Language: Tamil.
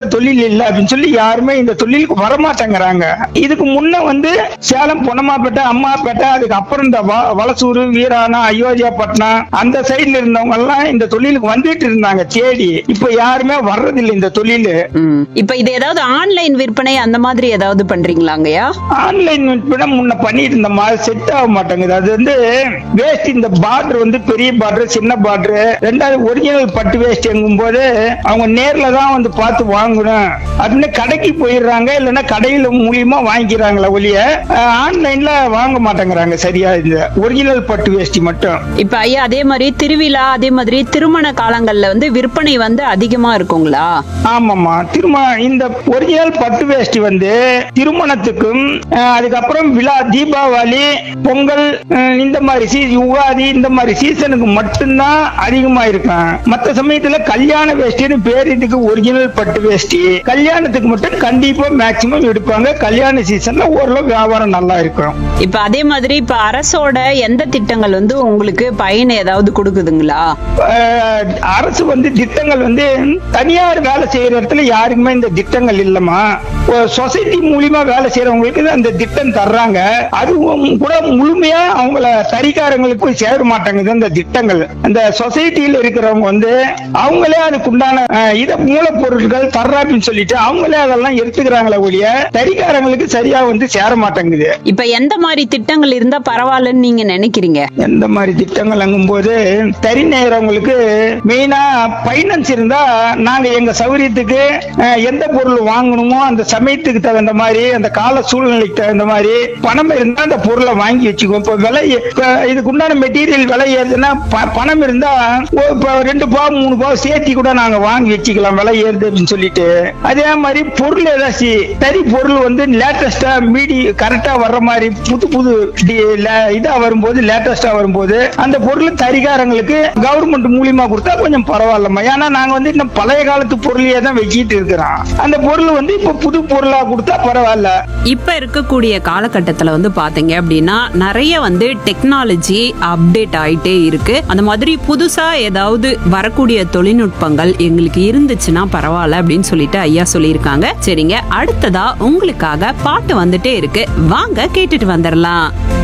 தொழில் இல்ல அப்படின்னு சொல்லி யாருமே இந்த தொழிலுக்கு வரமாட்டேங்கிறாங்க இதுக்கு முன்ன வந்து சேலம் பொன்னமாப்பேட்டை அம்மாப்பேட்டை அதுக்கு அப்புறம் இந்த வ- வலசூர் வீராணம் அயோத்தியாப்பட்டினம் அந்த சைடுல இருந்தவங்க எல்லாம் இந்த தொழிலுக்கு வந்துட்டு இருந்தாங்க தேடி இப்ப யாருமே வர்றதில்லை இந்த தொழில் ம். இப்ப இது ஏதாவது ஆன்லைன் விற்பனை அந்த மாதிரி ஏதாவது பண்றீங்களாங்கய்யா ஆன்லைன் விற்பனை முன்ன பண்ணிட்டு இருந்த மாதிரி செட் ஆக மாட்டேங்குது அது வந்து வேஸ்ட் இந்த பார்டர் வந்து பெரிய பார்டர் சின்ன பார்டர் ரெண்டாவது ஒரிஜினல் பட்டு வேஸ்ட் எங்கும் போது அவங்க நேர்ல தான் வந்து பார்த்து வாங்கணும் அப்படின்னு கடைக்கு போயிடுறாங்க இல்லைன்னா கடையில மூலியமா வாங்கிக்கிறாங்களா ஒழிய ஆன்லைன்ல வாங்க மாட்டேங்கிறாங்க சரியா இந்த ஒரிஜினல் பட்டு வேஷ்டி மட்டும் இப்ப ஐயா அதே மாதிரி திருவிழா அதே மாதிரி திருமண காலங்கள்ல வந்து விற்பனை வந்து அதிகமா இருக்குங்களா ஆமாமா திரும்ப இந்த ஒரிஜினல் பட்டு வேஷ்டி வந்து திருமணத்துக்கும் அஹ், அதுக்கப்புறம் விழா தீபாவளி பொங்கல் அஹ், இந்த மாதிரி சீ யுகாதி இந்த மாதிரி சீசனுக்கு மட்டும்தான் அதிகமா இருக்கும் மத்த சமயத்துல கல்யாண வேஷ்டின்னு பேர் இதுக்கு ஒரிஜினல் பட்டு வேஷ்டி கல்யாணத்துக்கு மட்டும் கண்டிப்பா மேக்சிமம் எடுப்பாங்க கல்யாண சீசன்ல ஓரளவு வியாபாரம் நல்லா இருக்கும் இப்ப அதே மாதிரி இப்ப அரசோட எந்த திட்டங்கள் வந்து உங்களுக்கு பயன் ஏதாவது கொடுக்குதுங்களா அஹ், அரசு வந்து திட்டங்கள் வந்து தனியார் வேலை செய்யற இடத்துல யாருக்குமே இந்த திட்டங்கள் இல்லம்மா சொசைட்டி மூலியமா வேலை செய்யறவங்களுக்கு தான் அந்த திட்டம் தர்றாங்க அதுவும் கூட முழுமையா அவங்கள தறிக்காரங்களுக்கு போய் சேர மாட்டாங்குது இந்த திட்டங்கள் அந்த சொசைட்டில இருக்கிறவங்க வந்து அவங்களே அதுக்கு உண்டான அஹ், இத மூலப்பொருட்கள் தர்றாப்புன்னு சொல்லிட்டு அவங்களே அதெல்லாம் எடுத்துக்கிறாங்களே ஒழிய தறிக்காரங்களுக்கு சரியா வந்து சேர மாட்டேங்குது இப்ப எந்த மாதிரி திட்டங்கள் இருந்தா பரவாயில்லன்னு நீங்க நினைக்கிறீங்க எந்த மாதிரி திட்டங்கள் அங்கும்போது தறி நெய்யறவங்களுக்கு மெயினா பைனான்ஸ் இருந்தா நாங்க எங்க சௌகரியத்துக்கு அஹ், எந்த பொருள் வாங்கணுமோ அந்த சமயத்துக்கு தகுந்த மாதிரி அந்த கால சூழ்நிலைக்கு தகுந்த மாதிரி பணம் இருந்தா அந்த பொருளை வாங்கி வச்சுக்குவோம் இப்போ விலை இப்ப இதுக்கு உண்டான மெட்டீரியல் விலை ஏறுதுன்னா ப- பணம் இருந்தா ஓ, இப்ப ரெண்டு பாவம் மூணு பாவம் சேர்த்தி கூட நாங்க வாங்கி வச்சுக்கலாம் விலை ஏறுது அப்படின்னு சொல்லிட்டு அதே மாதிரி பொருள் ஏதாச்சும் தறி பொருள் வந்து லேட்டஸ்டா மீடி கரெக்டா வர்ற மாதிரி புது புது டி- ல- இதா வரும்போது லேட்டஸ்டா வரும்போது அந்த பொருள் தறிகாரங்களுக்கு கவர்மெண்ட் மூலியமா கொடுத்தா கொஞ்சம் பரவாயில்லம்மா ஏன்னா நாங்க வந்து இன்னும் பழைய காலத்து பொருளையே தான் வச்சிட்டு இருக்கிறோம் அந்த பொருள் வந்து இப்ப புது பொருளா கொடுத்தா பரவாயில்ல இப்ப இருக்கக்கூடிய காலகட்டத்துல வந்து பாத்தீங்க அப்படின்னா நிறைய வந்து டெக்னாலஜி அப்டேட் ஆயிட்டே இருக்கு அந்த மாதிரி புதுசா ஏதாவது வரக்கூடிய தொழில்நுட்பங்கள் எங்களுக்கு இருந்துச்சுன்னா பரவாயில்ல அப்படின்னு சொல்லிட்டு ஐயா சொல்லியிருக்காங்க சரிங்க அடுத்ததா உங்களுக்காக பாட்டு வந்துட்டே இருக்கு வாங்க கேட்டுட்டு வந்துடலாம்